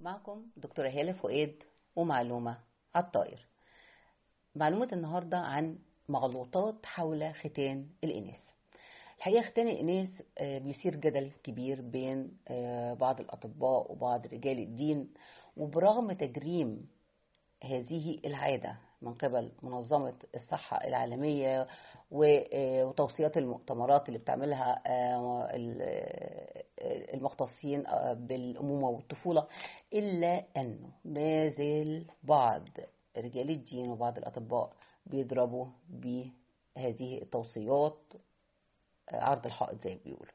معكم دكتورة هالة فؤاد ومعلومة على الطائر معلومة النهاردة عن مغلوطات حول ختان الإناث الحقيقة ختان الإناث بيثير جدل كبير بين بعض الأطباء وبعض رجال الدين وبرغم تجريم هذه العادة من قبل منظمة الصحة العالمية وتوصيات المؤتمرات اللي بتعملها المختصين بالأمومة والطفولة إلا أنه ما زال بعض رجال الدين وبعض الأطباء بيضربوا بهذه التوصيات عرض الحائط زي ما بيقولوا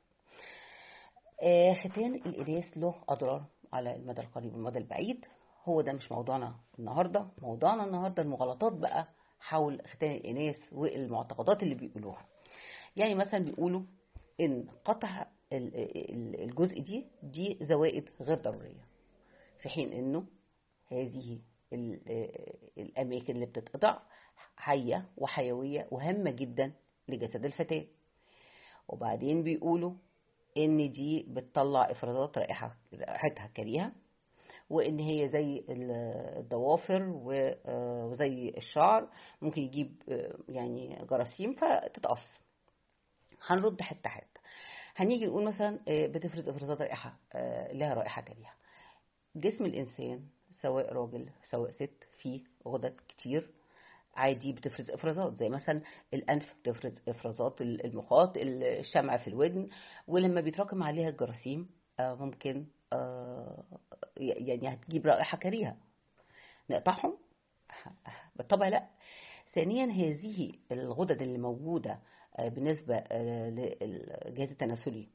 ختان الإناث له أضرار على المدى القريب والمدى البعيد هو ده مش موضوعنا النهاردة موضوعنا النهاردة المغالطات بقى حول ختان الإناث والمعتقدات اللي بيقولوها يعني مثلا بيقولوا إن قطع الجزء دي دي زوائد غير ضرورية في حين إنه هذه الأماكن اللي بتتقطع حية وحيوية وهامة جدا لجسد الفتاة وبعدين بيقولوا إن دي بتطلع إفرازات رائحة رائحتها كريهة وان هي زي الضوافر وزي الشعر ممكن يجيب يعني جراثيم فتتقص هنرد حته حته هنيجي نقول مثلا بتفرز افرازات رائحه لها رائحه كريهه جسم الانسان سواء راجل سواء ست فيه غدد كتير عادي بتفرز افرازات زي مثلا الانف بتفرز افرازات المخاط الشمع في الودن ولما بيتراكم عليها الجراثيم ممكن يعني هتجيب رائحة كريهة نقطعهم بالطبع لا ثانيا هذه الغدد اللي موجودة بالنسبة للجهاز التناسلي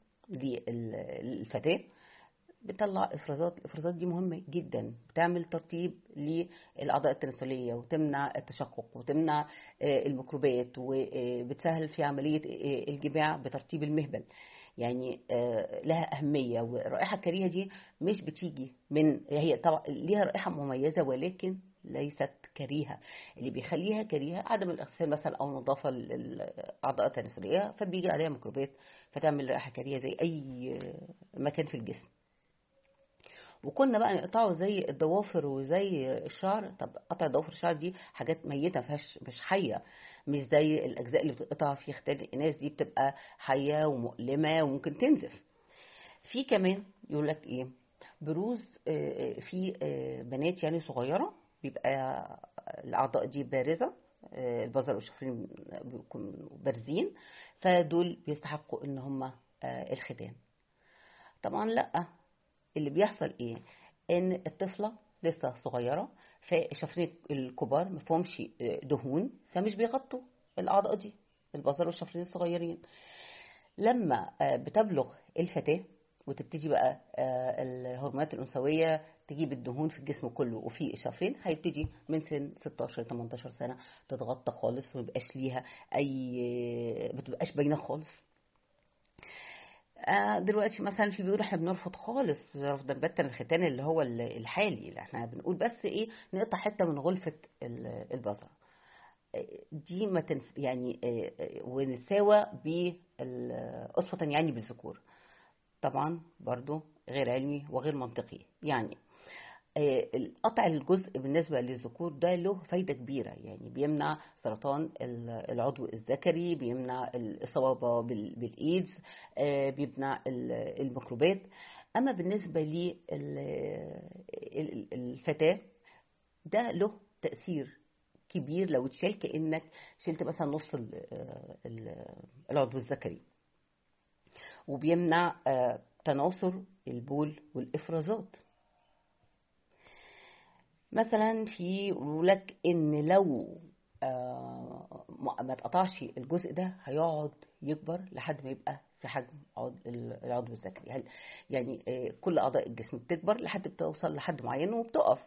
للفتاة بتطلع افرازات الافرازات دي مهمه جدا بتعمل ترطيب للاعضاء التناسليه وتمنع التشقق وتمنع الميكروبات وبتسهل في عمليه الجماع بترطيب المهبل يعني لها أهمية والرائحة الكريهة دي مش بتيجي من هي طبعا ليها رائحة مميزة ولكن ليست كريهة اللي بيخليها كريهة عدم الاغسال مثلا أو نظافة الأعضاء التناسلية فبيجي عليها ميكروبات فتعمل رائحة كريهة زي أي مكان في الجسم وكنا بقى نقطعه زي الضوافر وزي الشعر طب قطع ضوافر الشعر دي حاجات ميته فيهاش مش حيه مش زي الاجزاء اللي بتتقطع في ختان الاناث دي بتبقى حيه ومؤلمه وممكن تنزف في كمان يقول لك ايه بروز في بنات يعني صغيره بيبقى الاعضاء دي بارزه البظر والشفرين بيكونوا بارزين فدول بيستحقوا ان هم الختان طبعا لا اللي بيحصل ايه ان الطفله لسه صغيره فالشفرين الكبار ما فيهمش دهون فمش بيغطوا الاعضاء دي البصر والشفرين الصغيرين لما بتبلغ الفتاه وتبتدي بقى الهرمونات الانثويه تجيب الدهون في الجسم كله وفي الشفرين هيبتدي من سن 16 18 سنه تتغطى خالص وما يبقاش ليها اي ما تبقاش باينه خالص دلوقتي مثلا في بيقولوا احنا بنرفض خالص رفض بتا الختان اللي هو الحالي اللي احنا بنقول بس ايه نقطع حته من غلفه البصره دي ما تنف يعني ونتساوى بأسوة يعني بالذكور طبعا برضو غير علمي وغير منطقي يعني قطع الجزء بالنسبة للذكور ده له فايدة كبيرة يعني بيمنع سرطان العضو الذكري بيمنع الإصابة بالإيدز بيمنع الميكروبات أما بالنسبة للفتاة ده له تأثير كبير لو اتشال كأنك شلت مثلا نص العضو الذكري وبيمنع تناثر البول والإفرازات مثلا في يقولوا لك ان لو آه ما اتقطعش الجزء ده هيقعد يكبر لحد ما يبقى في حجم العضو الذكري يعني آه كل اعضاء الجسم بتكبر لحد بتوصل لحد معين وبتقف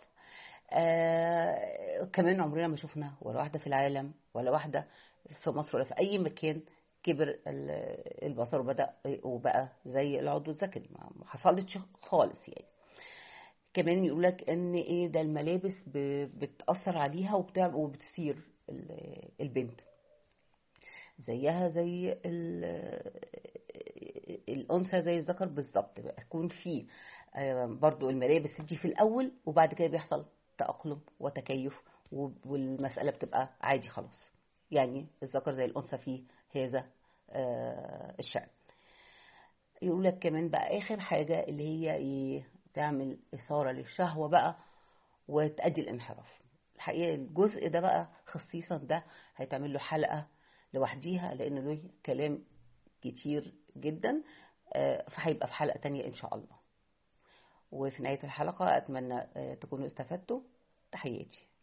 آه كمان عمرنا ما شفنا ولا واحده في العالم ولا واحده في مصر ولا في اي مكان كبر البصر وبدا وبقى زي العضو الذكري ما حصلتش خالص يعني كمان يقول لك ان ايه ده الملابس بتاثر عليها وبتعمل وبتثير البنت زيها زي الانثى زي الذكر بالظبط بقى يكون في آه، برضو الملابس دي في الأول وبعد كده بيحصل تأقلم وتكيف والمسألة بتبقى عادي خلاص يعني الذكر زي الأنثى في هذا آه، الشأن يقول لك كمان بقى آخر حاجة اللي هي إيه تعمل إثارة للشهوة بقى وتأدي الانحراف الحقيقة الجزء ده بقى خصيصا ده هيتعمل له حلقة لوحديها لأن له كلام كتير جدا آه، فهيبقى في حلقة تانية إن شاء الله وفي نهاية الحلقة أتمنى آه، تكونوا استفدتوا تحياتي